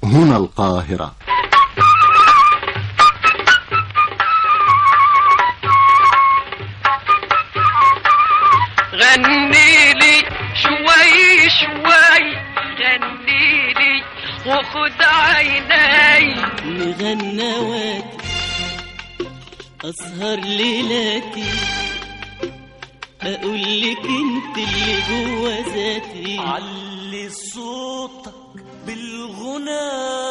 هنا القاهرة غني لي شوي شوي غني لي وخد عيني مغنواتي أسهر ليلاتي أقول لك أنت اللي جوا ذاتي علي صوتك بالغنى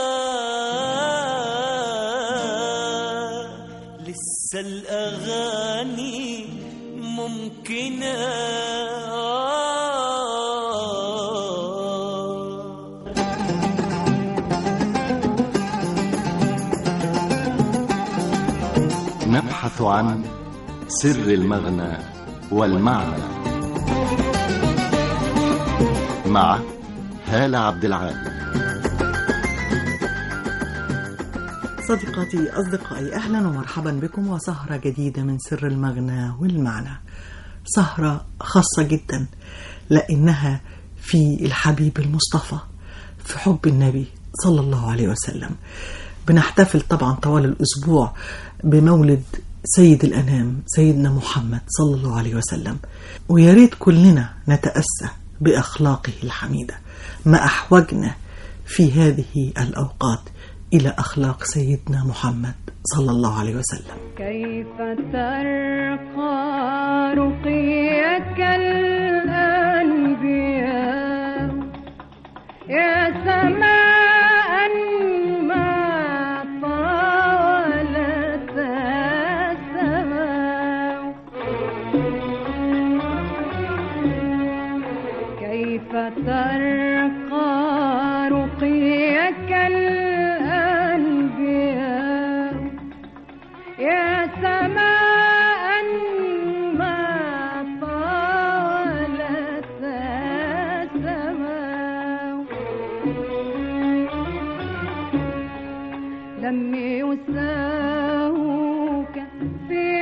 لسه الأغاني ممكنة نبحث عن سر المغنى والمعنى مع هالة عبد العال صديقاتي أصدقائي أهلا ومرحبا بكم وسهرة جديدة من سر المغنى والمعنى سهرة خاصة جدا لأنها في الحبيب المصطفى في حب النبي صلى الله عليه وسلم بنحتفل طبعا طوال الأسبوع بمولد سيد الأنام سيدنا محمد صلى الله عليه وسلم ويا ريت كلنا نتأسى بأخلاقه الحميدة ما أحوجنا في هذه الأوقات إلى أخلاق سيدنا محمد صلى الله عليه وسلم كيف ترقى رقيك الأنبياء يا سماء ما طالت السماء كيف ترقى رقيك الأنبياء يا سماء ما طالت السماء لم يساوك في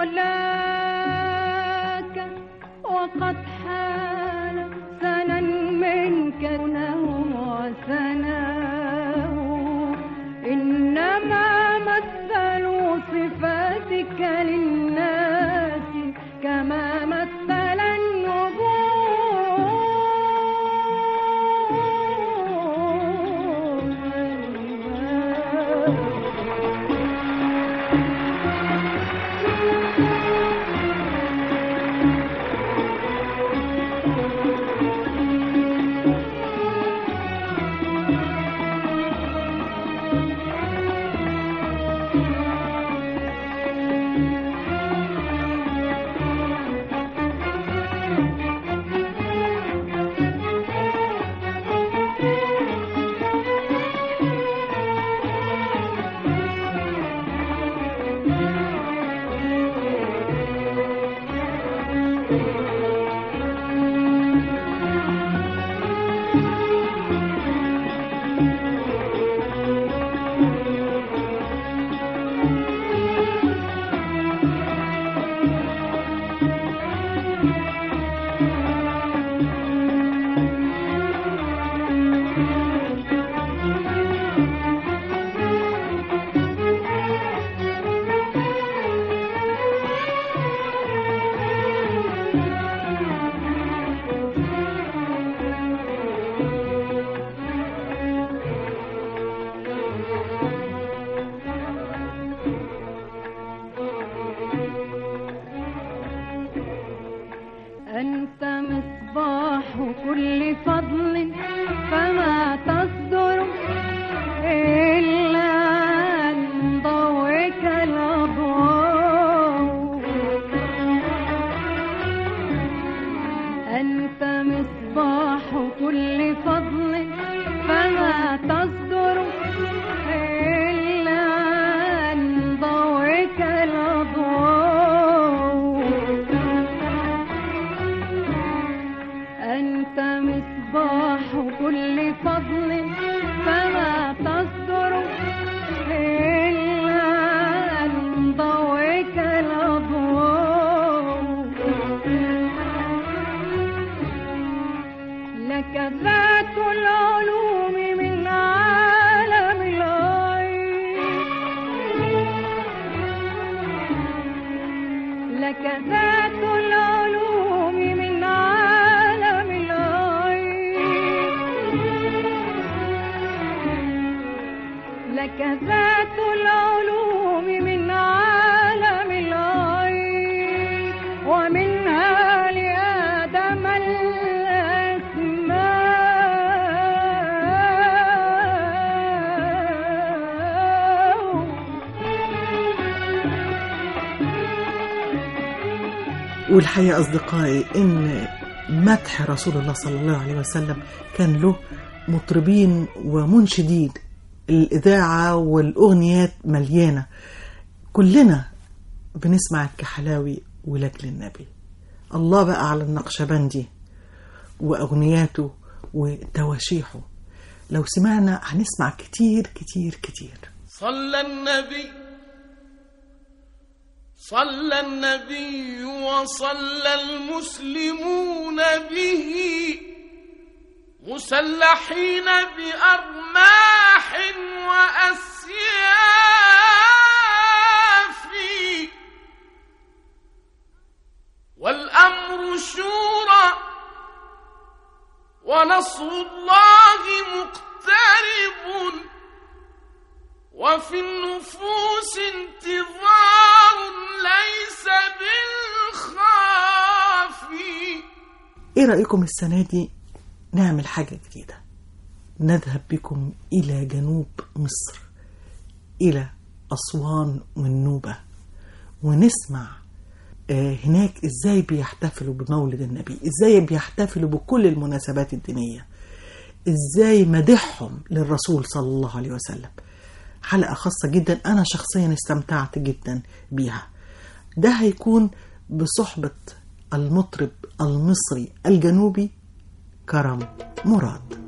علاك وقد حال سنا منك نوم وسناه إنما مثلوا صفاتك للناس كما مثل النجوم لك ذات العلوم من عالم الغيب ومنها لآدم الأسماء والحقيقة أصدقائي إن مدح رسول الله صلى الله عليه وسلم كان له مطربين ومنشدين الإذاعة والأغنيات مليانة كلنا بنسمع الكحلاوي ولجل النبي الله بقى على النقشبندي وأغنياته وتواشيحه لو سمعنا هنسمع كتير كتير كتير صلى النبي صلى النبي وصلى المسلمون به مسلحين بأرماح وأسياف والأمر شورى ونصر الله مقترب وفي النفوس انتظار ليس بالخافي ايه رأيكم السنة دي نعمل حاجة جديدة نذهب بكم إلى جنوب مصر إلى أسوان والنوبة ونسمع آه، هناك إزاي بيحتفلوا بمولد النبي إزاي بيحتفلوا بكل المناسبات الدينية إزاي مدحهم للرسول صلى الله عليه وسلم حلقة خاصة جدا أنا شخصيا استمتعت جدا بيها ده هيكون بصحبة المطرب المصري الجنوبي كرم مراد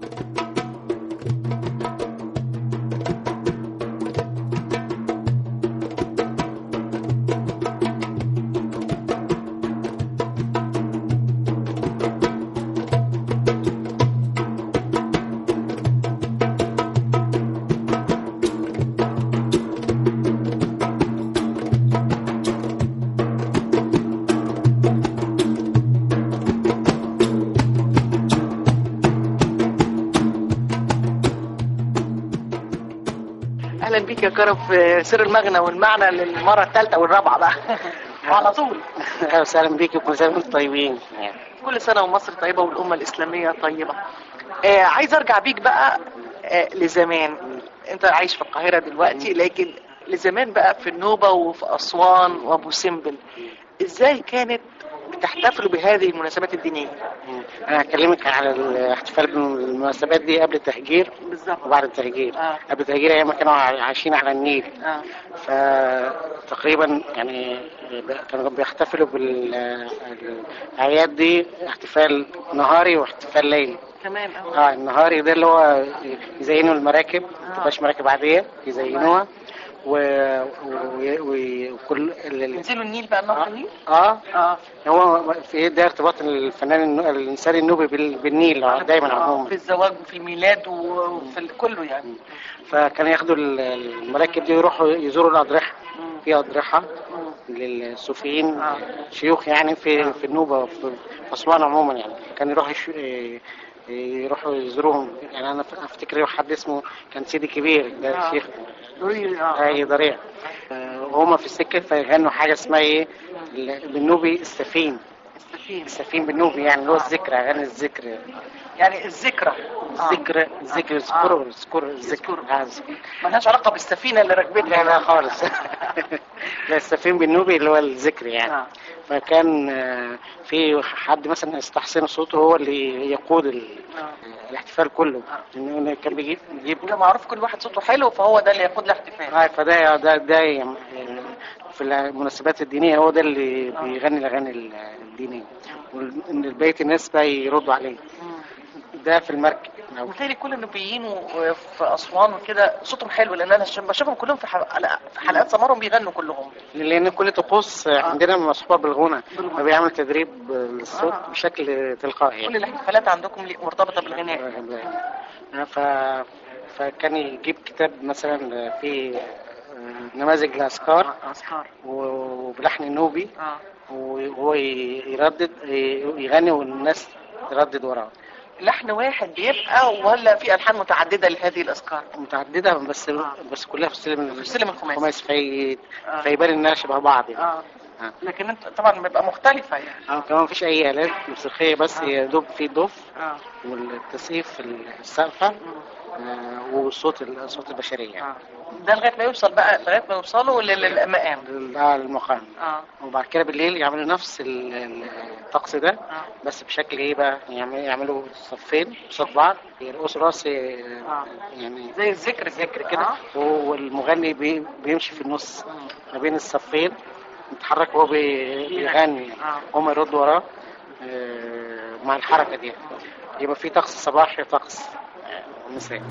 اهلا بيك يا كرم في سر المغنى والمعنى للمره الثالثه والرابعه بقى وعلى طول اهلا وسهلا بيك وكل سنه وانتم طيبين كل سنه ومصر طيبه والامه الاسلاميه طيبه آه عايز ارجع بيك بقى آه لزمان انت عايش في القاهره دلوقتي لكن لزمان بقى في النوبه وفي اسوان وابو سمبل ازاي كانت بتحتفلوا بهذه المناسبات الدينيه انا هكلمك على الاحتفال بالمناسبات دي قبل التهجير بالظبط وبعد التهجير آه. قبل التهجير ايام ما كانوا عايشين على النيل اه فتقريبا يعني كانوا بيحتفلوا بالاعياد دي احتفال نهاري واحتفال ليلي تمام اه اه النهاري ده اللي هو يزينوا المراكب ما تبقاش مراكب عاديه يزينوها و... و... و... وكل ال... ال- ينزلوا النيل بقى نهر النيل اه اه هو في ده ارتباط الفنان النو... الانسان النوبي بال... بالنيل دايما آه، عموما في الزواج وفي الميلاد وفي ال- كله يعني فكانوا ياخدوا ال- المراكب دي يروحوا يزوروا الاضرحه في اضرحه للصوفيين آه. شيوخ يعني في في النوبه وفي في اسوان عموما يعني كانوا يروحوا يش... إيه، يروحوا يزوروهم يعني انا افتكر حد اسمه كان سيدي كبير ده آه. شيخ اه اي ضريع آه، وهما في السكه فيغنوا حاجه اسمها ايه ال- بالنوبي السفين السفينة. السفين بالنوبي يعني اللي هو الذكرى اغاني الذكر يعني الذكرى الذكر الذكر اذكروا اذكروا الذكر آه، الذكر. ملهاش علاقة بالسفينة اللي راكبينها لا لا خالص لا السفين بالنوبي اللي هو الذكر يعني آه. فكان آه، في حد مثلا استحسن صوته هو اللي يقود ال- آه. الاحتفال كله إنه كان بيجيب بيجيب وده معروف كل واحد صوته حلو فهو ده اللي ياخد الاحتفال آه، فده ده ده يعني في المناسبات الدينية هو ده اللي بيغني الأغاني الدينية والبقية الناس بقى يردوا عليه ده في المركب أو وبالتالي كل النوبيين و- في اسوان وكده صوتهم حلو لان انا ش- بشوفهم كلهم في حلقات في حلقات سمرهم بيغنوا كلهم لأن كل طقوس عندنا مصحوبة بالغنى فبيعمل تدريب للصوت بشكل تلقائي كل يعني. الاحتفالات عندكم لي- مرتبطه بالغناء ف... فكان يجيب كتاب مثلا فيه نماذج الأذكار اذكار وبلحن النوبي اه وهو يردد يغني والناس تردد وراه لحن واحد بيبقى ولا في الحان متعدده لهذه الاذكار متعدده بس بس كلها في السلم في السلم الخماسي. الخماسي في آه. فيبان انها شبه بعض يعني. اه آه. لكن انت طبعا بيبقى مختلفه يعني اه كمان مفيش اي الات موسيقيه بس آه. هي دوب في ضف اه والتسقيف في السقفه آه والصوت الصوت البشريه يعني. اه ده لغايه ما يوصل بقى لغايه ما يوصلوا لل- للمقام ده المقام اه وبعد كده بالليل يعملوا نفس ال- ال- الطقس ده اه بس بشكل ايه بقى يعمل- يعملوا صفين قصاد بعض يرقصوا راس آه. يعني زي الذكر الذكر كده والمغني بي بيمشي في النص ما بين الصفين يتحرك وهو بي- بيغني آه. هم يردوا وراه آه، مع الحركه دي يبقى في طقس صباحي طقس آه، مسائي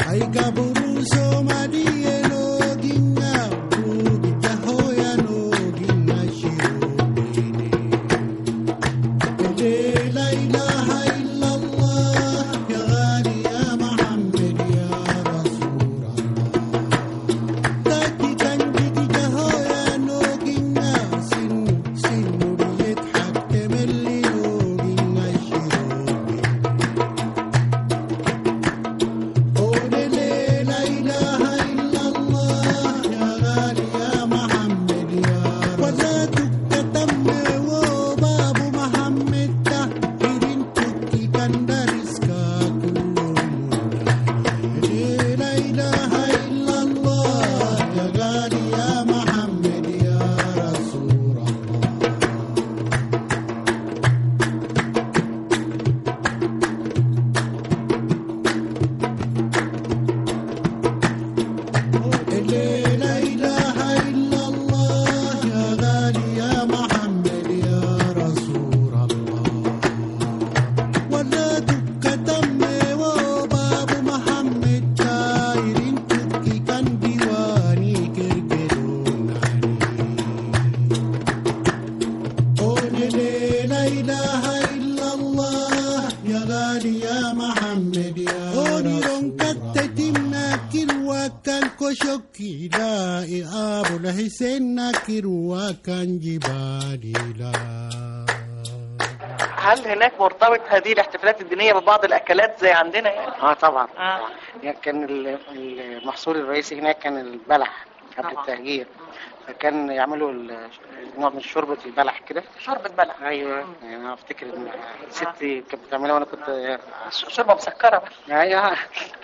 هل هناك مرتبط هذه الاحتفالات الدينيه ببعض الاكلات زي عندنا يعني؟ اه طبعا آه. طبعا. يعني كان ال- المحصول الرئيسي هناك كان البلح قبل طبعا. التهجير فكان يعملوا ال- نوع من شوربة البلح كده شوربه بلح ايوه يعني انا افتكر ان ستي كانت بتعملها وانا كنت شوربه مسكره بقى. ايوه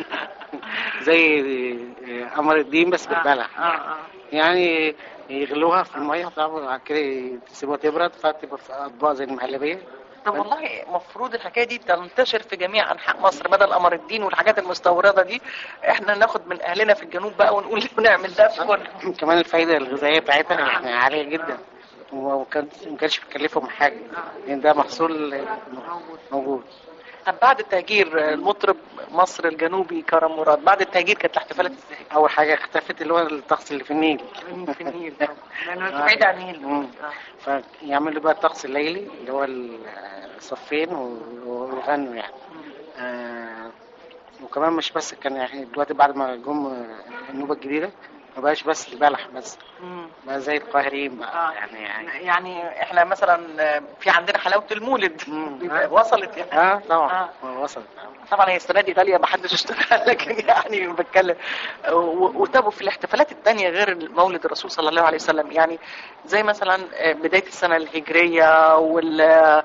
زي قمر الدين بس بالبلح اه اه يعني يغلوها في الميه طبعا وبعد كده يسيبوها تبرد فتبقى في اطباق زي المهلبيه طب والله المفروض الحكايه دي تنتشر في جميع انحاء مصر بدل قمر الدين والحاجات المستورده دي احنا ناخد من اهلنا في الجنوب بقى ونقول ونعمل ده في كل كمان الفايده الغذائيه بتاعتها يعني عاليه جدا وكان ما كانش بيكلفهم حاجه لان ده محصول موجود طب بعد التهجير المطرب مصر الجنوبي كرم مراد بعد التهجير كانت الاحتفالات ازاي؟ اول حاجه اختفت اللي هو الطقس اللي في النيل في النيل لانه بعيد عن النيل مم. فيعملوا بقى الطقس الليلي اللي هو الصفين و- ويغنوا يعني آه وكمان مش بس كان يعني دلوقتي بعد ما جم النوبه الجديده ما بقاش بس البلح بس مم. بقى زي القاهريين بقى آه. يعني يعني يعني احنا مثلا في عندنا حلاوه المولد بيبقى وصلت يعني اه طبعا آه. آه. وصلت طبعا هي السنه دي غاليه ما حدش اشتغل لكن يعني بتكلم و- وتابوا في الاحتفالات التانية غير مولد الرسول صلى الله عليه وسلم يعني زي مثلا بدايه السنه الهجريه وال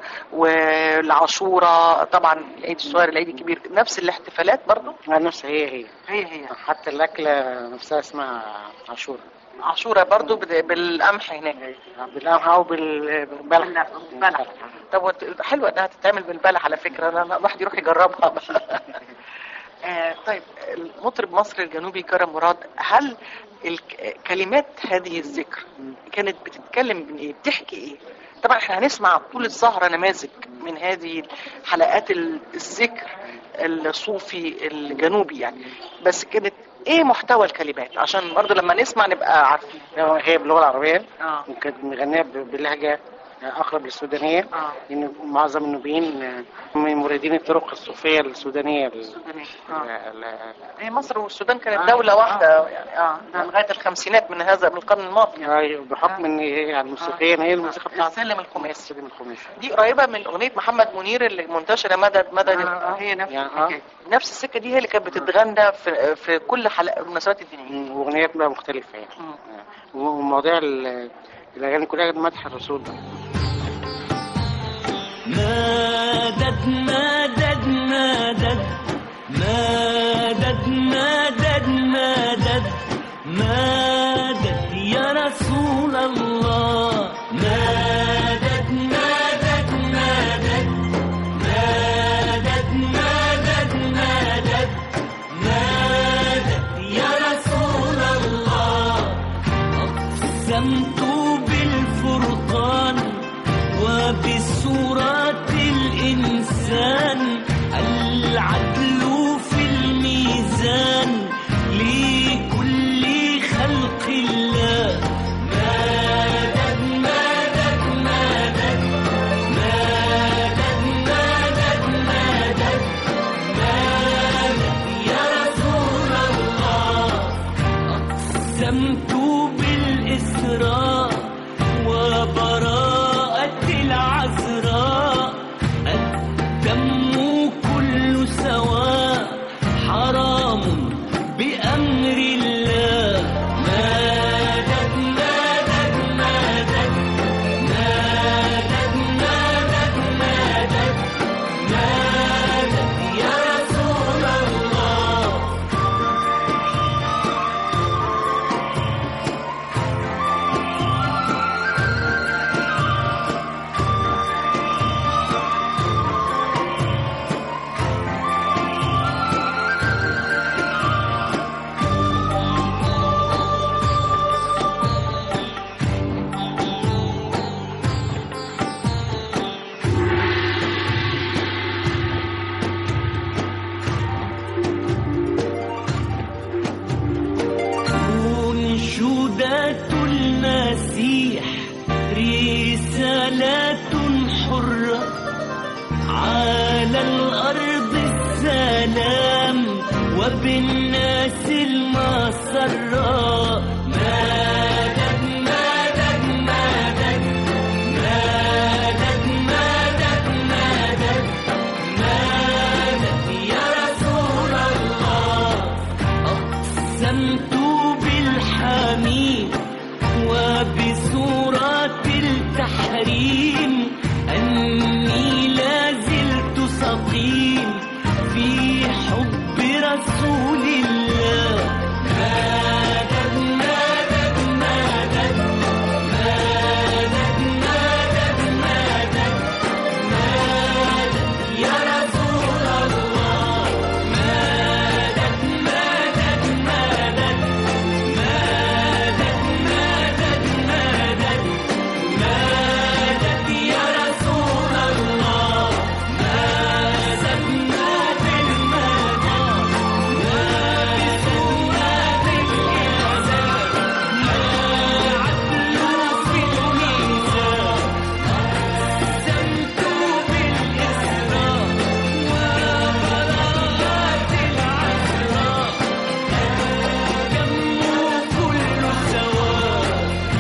والعاشوره طبعا العيد الصغير العيد الكبير نفس الاحتفالات برضو آه، نفس هي هي هي هي حتى الأكلة نفسها اسمها عاشورة عاشوره برضو بد- بالقمح هناك بالقمح أو بال- بالبلح بالبلح طب وت- حلوه انها تتعمل بالبلح على فكره لا لا الواحد يروح يجربها آه طيب المطرب مصر الجنوبي كرم مراد هل الك- كلمات هذه الذكر كانت بتتكلم من ايه بتحكي ايه طبعا احنا هنسمع طول السهرة نماذج من هذه حلقات ال- الذكر الصوفي الجنوبي يعني بس كانت ايه محتوى الكلمات عشان برضه لما نسمع نبقى عارفين هي باللغة العربية اه وكانت مغنية ب- بلهجة اقرب للسودانيه اه لان معظم النوبيين آه، من موردين الطرق الصوفيه السودانيه ال- السودانية. اه ال- ال- هي مصر والسودان كانت آه. دولة واحدة يعني اه ده لغاية الخمسينات من هذا من القرن الماضي آه، بحكم ان هي يعني موسيقيا هي الموسيقى بتاعت السلم الخماسي السلم الخماسي دي قريبة من أغنية محمد منير اللي منتشرة مدى مدى آه. هي نفس يعني الحكاية. نفس السكة دي هي اللي كانت بتتغنى في في كل حلقة المناسبات الدينية مم، واغنيات بقى مختلفه يعني مم. آه، ومواضيع ال- الاغاني كلها مدح الرسول بقى مدد مدد مدد مدد مدد مدد مدد يا رسول الله مدد مدد مدد مدد مدد مدد مدد يا رسول الله أقسمت بالفرقان وبصورة الإنسان العدل في الميزان لكل خلق الله مدد مدد مدد مدد مدد مدد مدد يا رسول الله أقسمت بالإسراء وبراءة العذراء الدم كل سواء حرام بأمر الله مدد مدد مدد مدد مدد مدد مدد يا رسول الله أنشودة المسيح رسالة حرة على الأرض السلام وبالناس المسرة مدد مدد مدد مدد مدد مدد مدد يا رسول الله أقسمت بالحميد وبسورة التحريم أني لا زلت سقيم في حب رسول الله مدد مدد مدد مدد مدد مدد مدد يا رسول الله مدد مدد مدد مدد مدد مدد مدد يا رسول الله مددنا بالمدد وبسورة الإنسان العدل في الميزان أقسمت بالإسراء وبراءة العذراء الدم كل سواء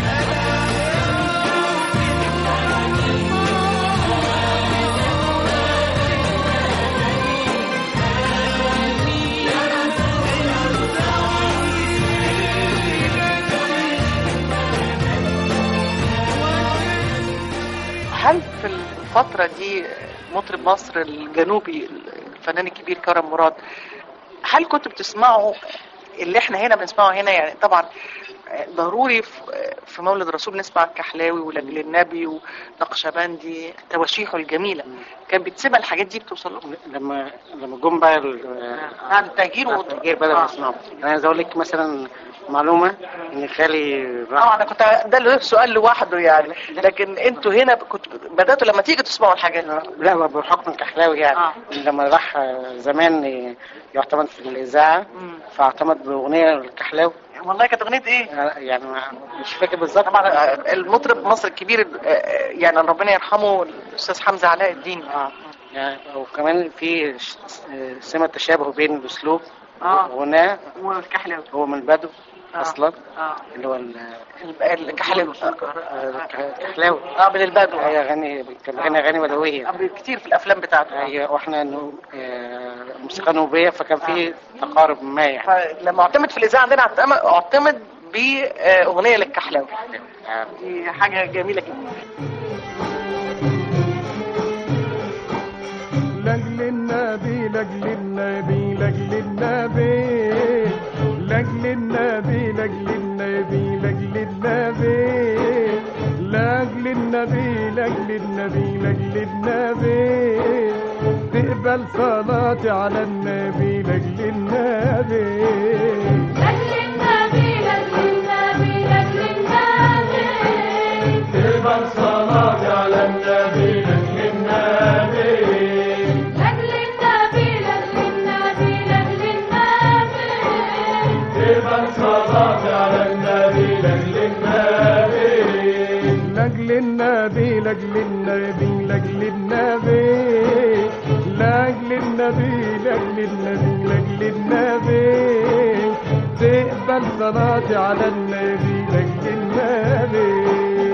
هل في الفترة دي مطرب مصر الجنوبي الفنان الكبير كرم مراد هل كنتوا بتسمعوا اللي احنا هنا بنسمعه هنا يعني طبعا ضروري في- في مولد الرسول نسمع الكحلاوي ولاجل النبي ونقشبندي تواشيحه الجميلة كان بتسمع الحاجات دي بتوصل لكم لما لما جم بقى ال- بعد التهجير بعد وط- التهجير بدأوا آه. يسمعوا انا عايز اقول لك مثلا معلومه ان خالي راح طبعا انا كنت ده له سؤال لوحده يعني لكن انتوا هنا كنت بداتوا لما تيجي تسمعوا الحاجات دي لا بقى بحكم الكحلاوي يعني آه. لما راح زمان يعتمد في الاذاعه مم. فاعتمد باغنيه الكحلاوي والله كانت اغنيه ايه آه، يعني ما- مش فاكر بالظبط طبعا آه، المطرب مصر الكبير آه، آه، يعني ربنا يرحمه الاستاذ حمزه علاء الدين اه يعني وكمان في ش- آه، سمة تشابه بين الاسلوب اه غناء والكحلاوي هو من بدو آه. اصلا اه اللي هو ال- الكحلاوي آه، الكحلاوي اه من البدو هي اغاني كان بيغني اغاني بدويه آه، كتير في الافلام بتاعته هي واحنا انه آه، موسيقى نوبيه فكان في تقارب ما يعني فلما اعتمد في الاذاعه عندنا اعتمد- اعتمد باغنيه للكحلاوي آه. دي حاجه جميله جدا لاجل النبي لاجل النبي لاجل النبي لاجل النبي لاجل النبي لاجل النبي لاجل النبي لاجل النبي لاجل النبي تقبل صلاتي على النبي لاجل النبي تقبل صلاتي على النبي لاجل النبي تقبل صلاتي على النبي لاجل النبي لاجل النبي لاجل النبي لاجل النبي لاجل النبي لاجل النبي لاجل النبي تقبل صلاتي على النبي لاجل النبي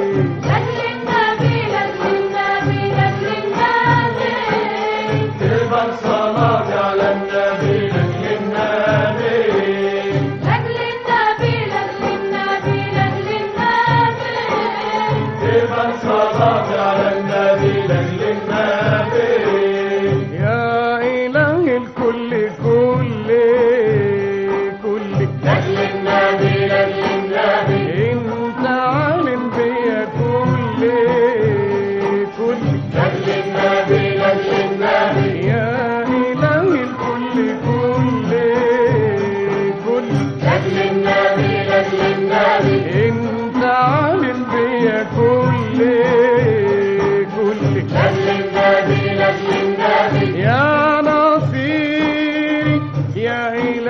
تقبل صلاتي على النبي لاجل النبي تقبل صلاتي على النبي لاجل النبي يا إله الكل كل كل لاجل النبي لاجل النبي انت عالم بيا كل كل لاجل النبي لاجل النبي يا إله الكل كل كل لاجل النبي لاجل النبي انت عالم بيا كل كل لاجل النبي لاجل النبي يا نصيري يا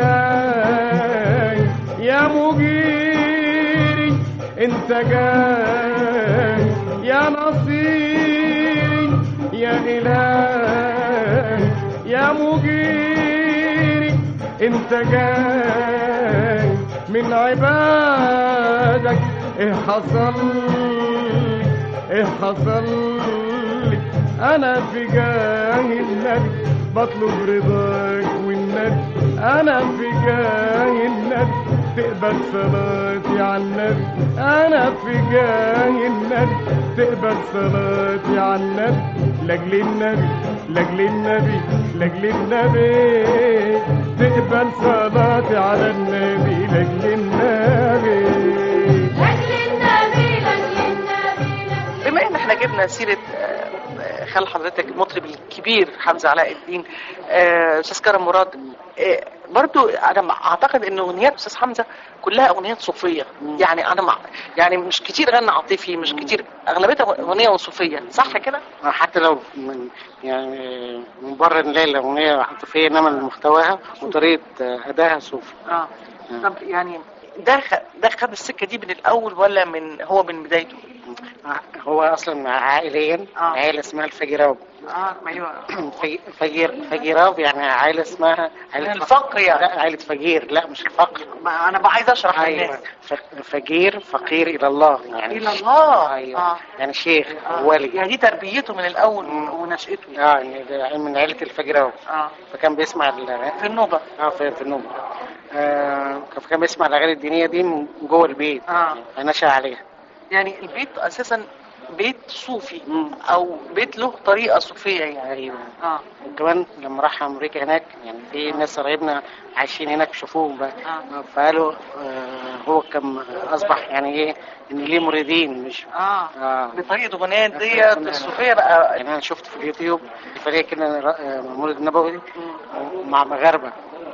إلهي يا مجيري انت جاي يا نصيري يا إلهي يا مجيري انت جاي من عبادك ايه حصل لي ايه حصل لي انا في جاه النبي بطلب رضاك والنبي انا في جاه النبي تقبل صلاتي على النبي انا في جاه النبي تقبل صلاتي على النبي لاجل النبي لاجل النبي لاجل النبي تقبل صلاتي على النبي لاجل النبي بما ان احنا جبنا سيره آه، آه، خال حضرتك المطرب الكبير حمزه علاء الدين آه، استاذ كرم مراد آه، برضو انا مع- اعتقد ان اغنيات استاذ حمزه كلها اغنيات صوفيه يعني انا مع يعني مش كتير غنى عاطفي مش كتير اغلبيتها اغنيه صوفيه صح كده؟ حتى لو من يعني من بره نلاقي الاغنيه عاطفيه انما محتواها وطريقه ادائها صوفي اه طب يعني ده خ... ده خد السكه دي من الاول ولا من هو من بدايته؟ هو اصلا عائليا عائله اسمها الفجيراوي اه ايوه فج- فجير فجيراوي يعني عائله اسمها عائله الفقر يعني. لا عائله فجير لا مش الفقر ما انا بقى عايز اشرح ايوه للناس ف- فجير فقير الى الله يعني الى الله ايوه اه يعني شيخ آه. ولي يعني دي تربيته من الاول ونشأته اه يعني ده من عائله الفجيراوي اه فكان بيسمع ال- في النوبه اه في, في النوم آه فكان بيسمع الاغاني الدينيه دي من جوه البيت اه فنشا عليها يعني البيت اساسا بيت صوفي او بيت له طريقه صوفيه يعني ايوه اه وكمان لما راح امريكا هناك يعني في ناس قرايبنا عايشين هناك شافوه بقى آه. فقالوا آه هو كان اصبح يعني ايه ان ليه مريدين مش اه اه بطريقه اغنيه ديت الصوفيه بقى يعني انا شفت في اليوتيوب فريق كده آه، مولد النبوي مع مغاربه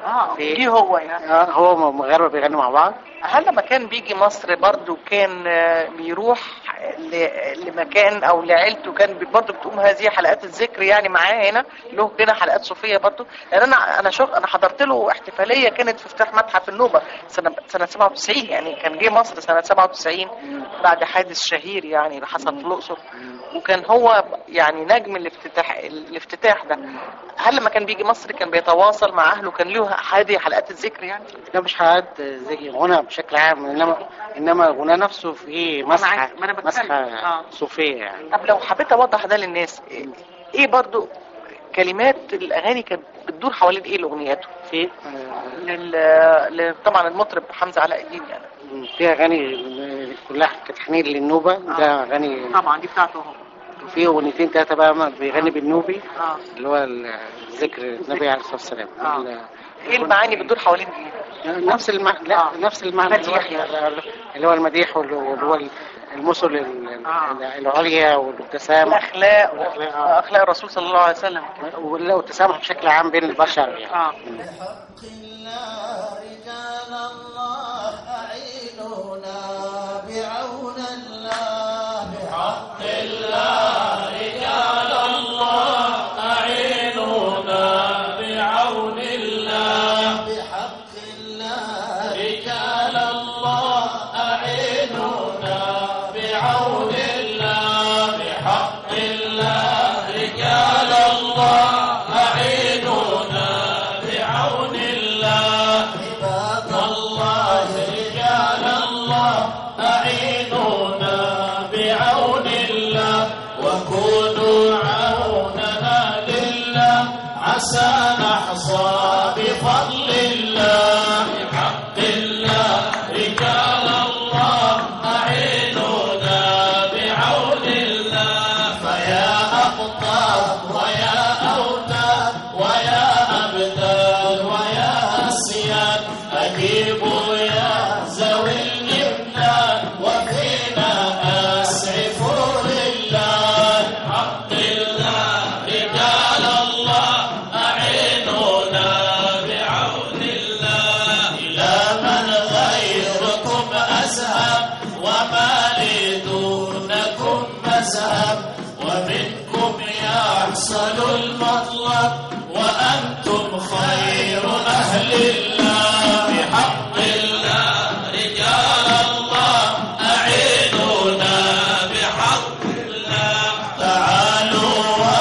اه في- ليه هو يعني آه هو مغاربه بيغنوا مع بعض هل لما كان بيجي مصر برضو كان آه، بيروح ل- لمكان او لعيلته كان بي- برضو بتقوم هذه حلقات الذكر يعني معاه هنا له هنا حلقات صوفيه برضو لان انا انا شوف انا حضرت له احتفاليه كانت في افتتاح متحف النوبه سنه سنه 97 يعني كان جه مصر سنه 97 بعد حادث شهير يعني اللي حصل في الاقصر وكان هو يعني نجم الافتتاح الافتتاح ده هل لما كان بيجي مصر كان بيتواصل مع اهله كان له هذه حلقات الذكر يعني ده مش حلقات زي غنى بشكل عام انما انما الغنى نفسه فيه مسحه عايز- ما أنا بتكلم. مسحه آه. صوفيه يعني طب لو حبيت اوضح ده للناس إيه- ايه برضو كلمات الاغاني كانت بتدور حوالين ايه الاغنيات في لل... ل- طبعا المطرب حمزه علاء الدين يعني في اغاني كلها كانت حنين للنوبه ده اغاني طبعا دي بتاعته هو وفي اغنيتين ثلاثه بقى ما بيغني بالنوبي اه اللي هو الذكر النبي عليه الصلاه والسلام آه. ال- ايه المعاني بتدور حوالين ايه نفس المعنى لا آه. نفس المعنى اللي هو- مديح يعني. اللي هو المديح واللي هو- اللي هو المثل ال- العليا والتسامح الاخلاق الأخلاق، آه. اخلاق الرسول صلى الله عليه وسلم والتسامح بشكل عام بين البشر يعني اه رجال الله أعينونا بعون الله بحق الله رجال الله أعينونا بعون الله بحق الله رجال الله أعينونا بعون الله بحق الله رجال الله أعينونا بعون الله عباد الله رجال الله أعينونا بعون الله وكونوا عوننا لله عسى نحصى بفضل الله بحق الله رجال الله أعينونا بعون الله فيا أقطاب ويا أوتاد ويا أبدال ويا أسياد أجيبوا يا ذوي الإمداد وفينا أسعفوا لله حق الله رجال الله أعينونا بعون الله إلى من غيركم أذهب وما لي دونكم مذهب ومنكم يحصل المطلب وأنتم خير أهل الله بحق الله رجال الله أعينونا بحق الله تعالوا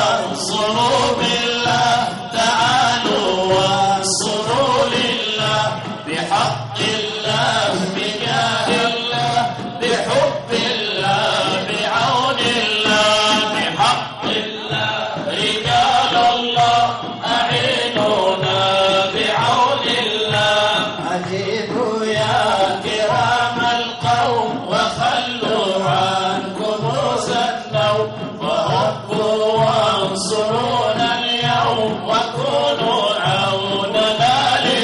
وانصروا بالله تعالوا وانصروا لله بحق الله بجاه الله بحب الله بعون الله بحق الله رجال الله أعينونا بعون الله أجيبوا يا كرام القوم وخلوا عنكم النوم وهبوا وانصرونا اليوم وكونوا عوننا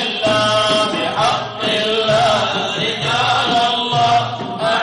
لله بحق الله رجال الله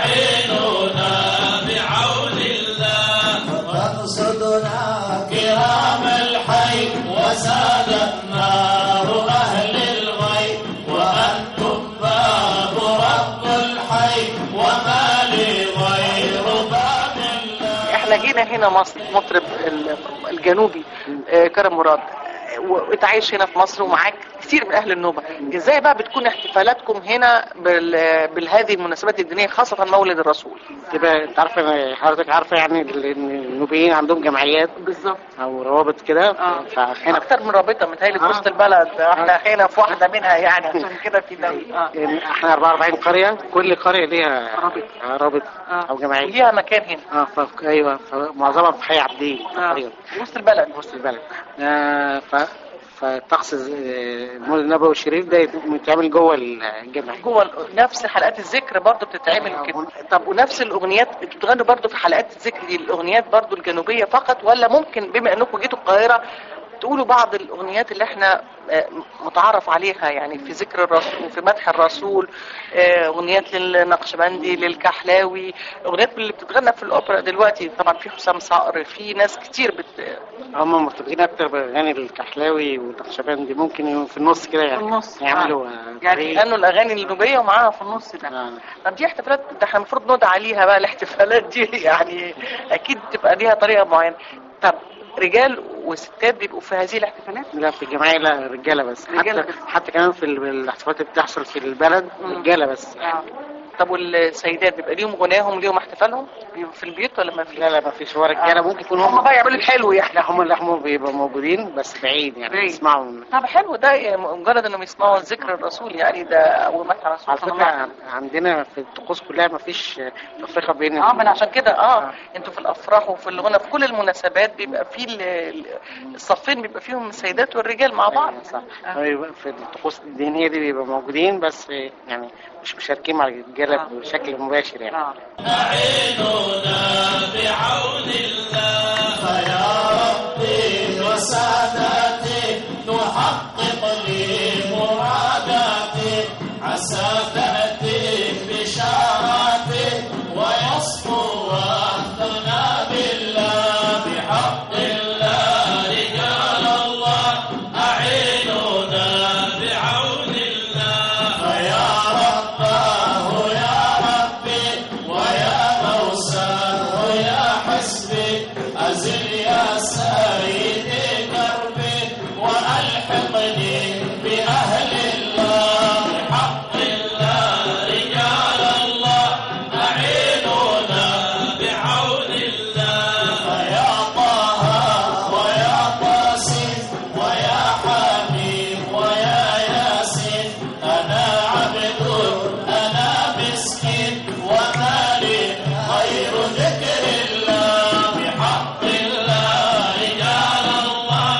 أعينونا بعون الله وتقصدنا كرام الحي وزاد النار أهل الغيب وأنتم باب رب الحي وما لي غير باب الله احنا جينا هنا مصر مطرب ال- الجنوبي آه، كرم مراد آه، وانت عايش هنا في مصر ومعاك كتير من اهل النوبه ازاي بقى بتكون احتفالاتكم هنا بال- بهذه المناسبات الدينيه خاصه مولد الرسول تبقى انت عارفه حضرتك عارفه يعني ال- ان النوبيين عندهم جمعيات بالظبط او روابط كده آه. فهنا اكتر من رابطه متهيألي في آه. وسط البلد احنا هنا في واحده منها يعني عشان كده في دوري اه يعني احنا 44 قريه كل قريه ليها رابط. آه، رابط آه. او جمعيه وليها مكان هنا اه ف... ايوه معظمها في حي عبدين آه. تقريبا في وسط البلد وسط البلد آه ف فطقس آه، المولد النبوي الشريف ده بيتعمل جوه الجامع جوه ال- نفس حلقات الذكر برضو بتتعمل كده طب ونفس الاغنيات انتوا بتغنوا برضو في حلقات الذكر دي الاغنيات برضو الجنوبيه فقط ولا ممكن بما انكم جيتوا القاهره تقولوا بعض الاغنيات اللي احنا آه، متعارف عليها يعني في ذكر الرسول وفي مدح الرسول آه، اغنيات للنقشبندي للكحلاوي اغنيات اللي بتتغنى في الاوبرا دلوقتي طبعا في حسام صقر في ناس كتير بت... هم مرتبطين اكتر باغاني الكحلاوي والنقشبندي ممكن يكونوا في النص كده يعني في النص. يعملوا آه. آه، يعني فريق. يغنوا الاغاني النوبيه ومعاها في النص ده آه. طب دي احتفالات ده احنا المفروض ندعى عليها بقى الاحتفالات دي يعني اكيد تبقى ليها طريقه معينه طب رجال وستات بيبقوا في هذه الاحتفالات لا في الجمعية لا رجالة بس رجالة حتى بس. حتى كمان في ال- الاحتفالات اللي بتحصل في البلد مم. رجالة بس آه. طب والسيدات بيبقى ليهم غناهم ليهم احتفالهم بيبقوا في البيوت ولا ما في لا لا ما فيش هو رجالة آه. ممكن يكون هم هم بقى يعملوا الحلو يعني لا هم لا هم بيبقوا موجودين بس بعيد يعني بعيد. بيسمعوا من- طب حلو ده يعني مجرد انهم يسمعوا ذكر الرسول يعني ده اول مدح الرسول على صلى فكرة الله عليه وسلم. عن- عندنا في الطقوس كلها ما فيش تفرقة بين اه من عشان كده اه آه. انتوا في الافراح وفي الغنى في كل المناسبات بيبقى في ال- ال- الصفين بيبقى فيهم السيدات والرجال مع بعض أيوة صح آه. بيبقى في الطقوس الدينية دي بيبقوا موجودين بس يعني مش مشاركين مع الرجالة آه. بشكل مباشر يعني آه. وسادتي تحقق لي مراداتي عسى تأتي بشاراتي ويصفو وحدنا بالله بحق الله رجال الله أعيننا بعون الله فيا رباه يا ربي ويا موساه يا حسبي أزل يا سيدي كربي وألحقني بأهل الله بحق الله رجال الله أعيننا بعون الله فيا طه ويا طاسم ويا حميم ويا ياسين أنا عبد أنا مسكين وما لي غير ذكر الله بحق الله رجال الله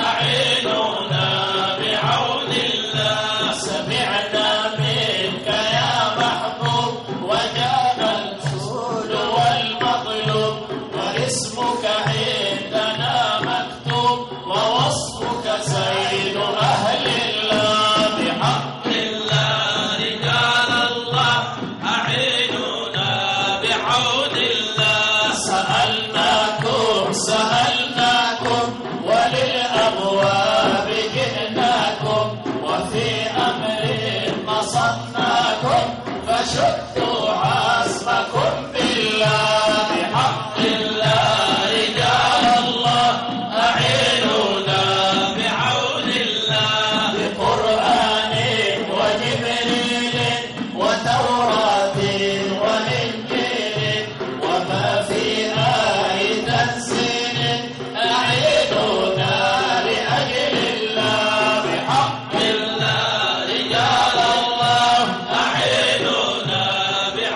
أعيننا بعون الله سمعنا منك يا محبوب وجاء الجود والمطلوب واسمك عندنا مكتوب ووصفك سيد أهل الله بحق الله رجال الله أعيننا بعون الله سألناكم سألناكم وللأبواب جئناكم وفي أمر نصبناكم فشدوا عزمكم بالله بحق الله رجال الله أعيننا بعون الله بقرآن وجبريل وتوراة وإنجيل وما في آي تنزيل أعيننا لأجل الله بحق الله رجال الله أعيننا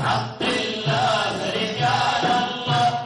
حق الله رجال الله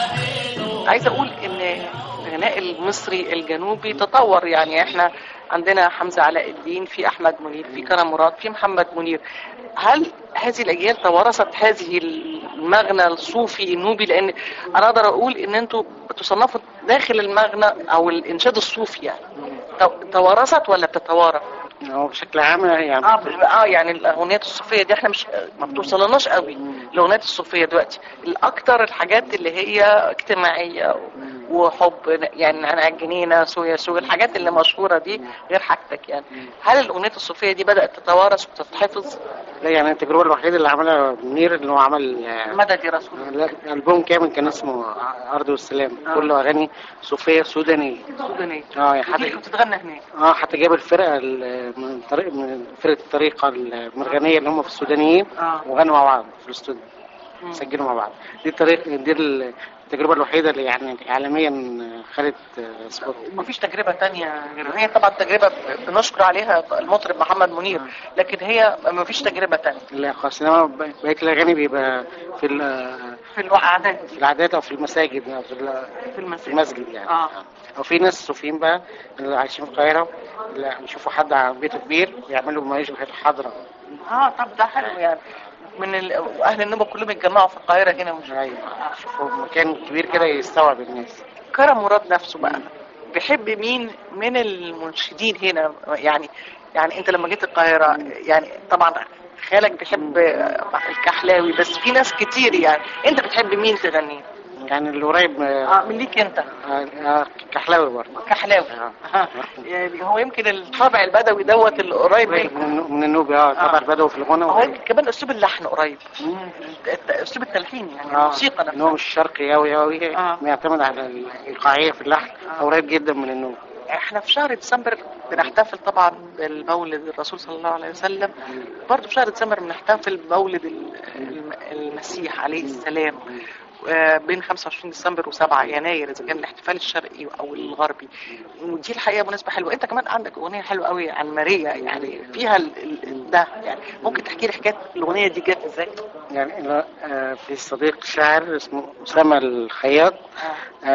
أعينوا عايزه اقول ان الغناء المصري الجنوبي تطور يعني احنا عندنا حمزه علاء الدين في احمد منير في كرم مراد في محمد منير هل هذه الاجيال توارثت هذه المغنى الصوفي النوبي لان انا اقدر اقول ان انتوا بتصنفوا داخل المغنى او الانشاد الصوفي يعني تو- توارثت ولا بتتوارث؟ هو بشكل عام يعني اه ب- اه يعني الاغنيات الصوفيه دي احنا مش ما بتوصلناش قوي الاغنيات الصوفيه دلوقتي الاكتر الحاجات اللي هي اجتماعيه وحب يعني انا الجنينه سويا سويا الحاجات اللي مشهوره دي غير حاجتك يعني هل الاغنيات الصوفيه دي بدات تتوارث وتتحفظ لا يعني التجربة الوحيدة اللي عملها منير اللي هو عمل آه، مدد يا رسول لا، ألبوم كامل كان اسمه أرض والسلام كله أغاني صوفية سودانية سودانيه اه يعني دي حتى بتتغنى هناك اه حتى جاب الفرقة ال- من طريق من فرقة الطريقة المرغنية اللي هم في السودانيين آه. وغنوا مع بعض في الاستوديو مم. سجلوا مع بعض دي الطريق دي التجربة الوحيدة اللي يعني إعلاميا خدت آه، سبوت مفيش تجربة تانية غير هي طبعا تجربة بنشكر عليها المطرب محمد منير لكن هي مفيش تجربة تانية لا خلاص انما ب- بقية الأغاني بيبقى في ال- في الوقعات في العادات أو في المساجد أو في ال- في في المسجد المسجد يعني اه أو في ناس صوفيين بقى اللي عايشين في القاهرة اللي يشوفوا حد على بيته كبير ويعملوا ما يشبه الحضرة اه طب ده حلو يعني من ال... اهل النوبه كلهم اتجمعوا في القاهره هنا مش أيوة يشوفوا مكان كبير كده يستوعب الناس كرم مراد نفسه بقى بيحب مين من المنشدين هنا يعني يعني انت لما جيت القاهره يعني طبعا خالك بيحب الكحلاوي بس في ناس كتير يعني انت بتحب مين تغنيه يعني اللي قريب اه من ليك انت آه، آه، كحلاوي برضه كحلاوي آه. يعني هو يمكن الطابع البدوي دوت اللي قريب قريب منك من النو- من النوبي اه طبعا بدأوا في الغنى هو و- يمكن كمان اسلوب اللحن قريب الت- اسلوب التلحين يعني اه الموسيقى ان هو نفسها مش شرقي قوي قوي آه. بيعتمد على الايقاعيه في اللحن قريب جدا من النوبي احنا في شهر ديسمبر بنحتفل طبعا بالمولد الرسول صلى الله عليه وسلم برضه في شهر ديسمبر بنحتفل بمولد ال- الم- المسيح عليه السلام آه، بين 25 ديسمبر و7 يناير اذا كان الاحتفال الشرقي او الغربي ودي الحقيقه مناسبه حلوه انت كمان عندك اغنيه حلوه قوي عن ماريا يعني فيها ال- ال- ده يعني ممكن تحكي لي حكايه الاغنيه دي جت ازاي؟ يعني لا، آه، في صديق شاعر اسمه اسامه الخياط آه.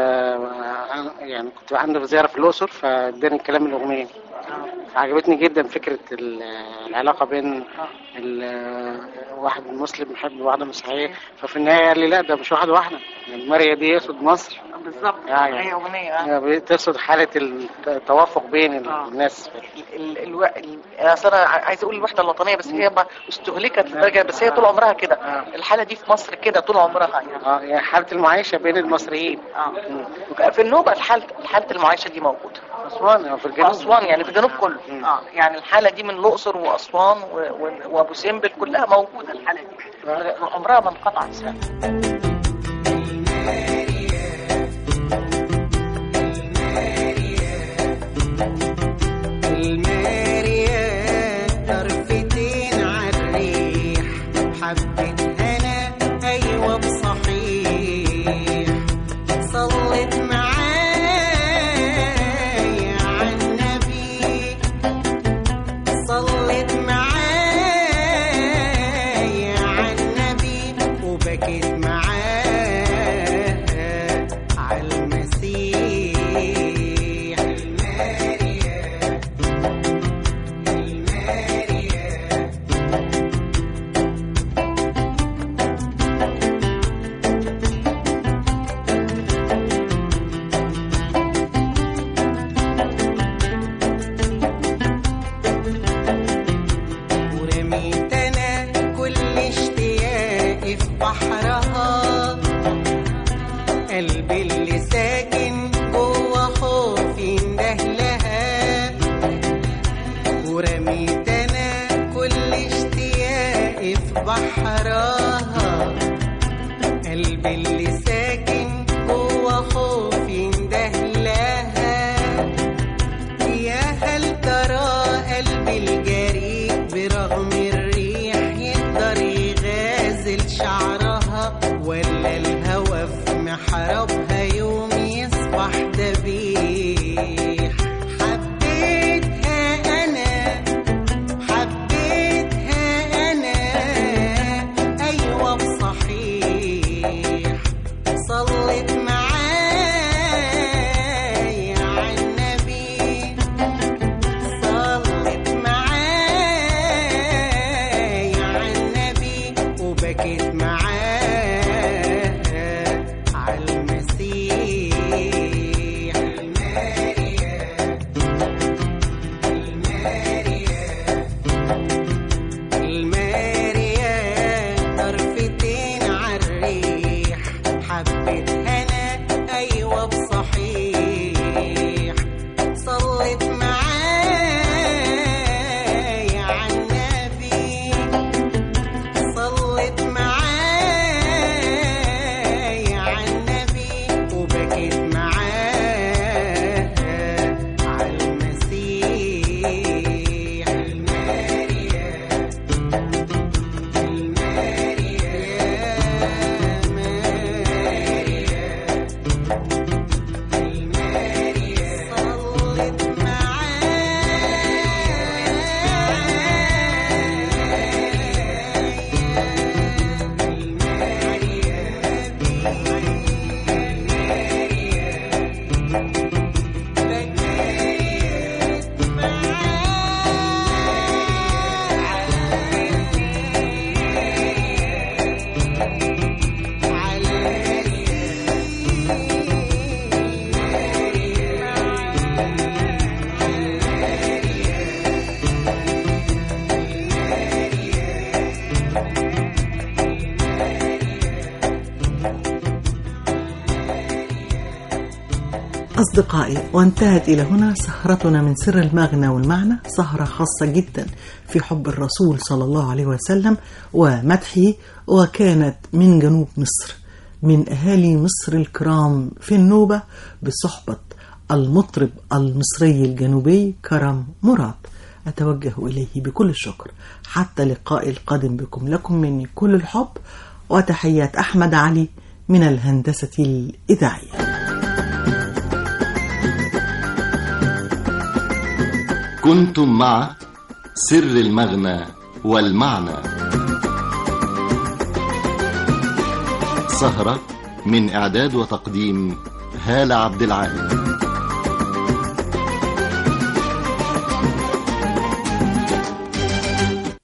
آه، يعني كنت عنده في زياره في الاقصر فاداني كلام الاغنيه عجبتني جدا فكره ال- العلاقه بين ال- واحد مسلم يحب واحده مسيحيه ففي النهايه قال لي لا ده مش واحد واحده يعني ماريا دي يقصد مصر بالظبط يعني. هي اغنيه آه. تقصد حاله التوافق بين آه. الناس ال ال ال اصل انا عايز اقول الوحده الوطنيه بس هي ما استهلكت لدرجه بس هي طول عمرها كده الحاله دي في مصر كده طول عمرها يعني اه يعني حاله المعيشه بين المصريين اه في النوبه الحاله حاله المعيشه دي موجوده اسوان او في في الجنوب اسوان يعني في الجنوب كله مم. اه يعني الحاله دي من الاقصر واسوان و- و- وابو سمبل كلها موجوده الحاله دي عمرها ما انقطعت يعني. الماريا طرفتين عالريح حبة هنا أيوة بصحيح صلت معايا عالنبي صلت معايا عالنبي وبكت معاه عالمسيح الماريا ورميت انا كل اشتياقي في بحرها قلبي اللي ساكن جوا خوفي اندهلها ورميت انا كل اشتياقي في بحرها قلبي اللي ساكن جوا خوفي اندهلها يا هل ترى قلبي الجريء برغم الريح يقدر يغازل شعرها ولا الهوى في محرابها يوم يصبح ذبيح حبيتها انا حبيتها انا اي معاه عالمسيح الماريا الماريا طرفتين عالريح حبة هنا أيوة بصحيح صلت معايا عالنبي صلت معايا عالنبي وبكت معاه عالمسيح الماريا أصدقائي وانتهت إلى هنا سهرتنا من سر المغنى والمعنى سهرة خاصة جدا في حب الرسول صلى الله عليه وسلم ومدحه وكانت من جنوب مصر من أهالي مصر الكرام في النوبة بصحبة المطرب المصري الجنوبي كرم مراد أتوجه إليه بكل الشكر حتى لقاء القادم بكم لكم مني كل الحب وتحيات أحمد علي من الهندسة الإذاعية كنتم مع سر المغنى والمعنى سهرة من إعداد وتقديم هالة عبد العال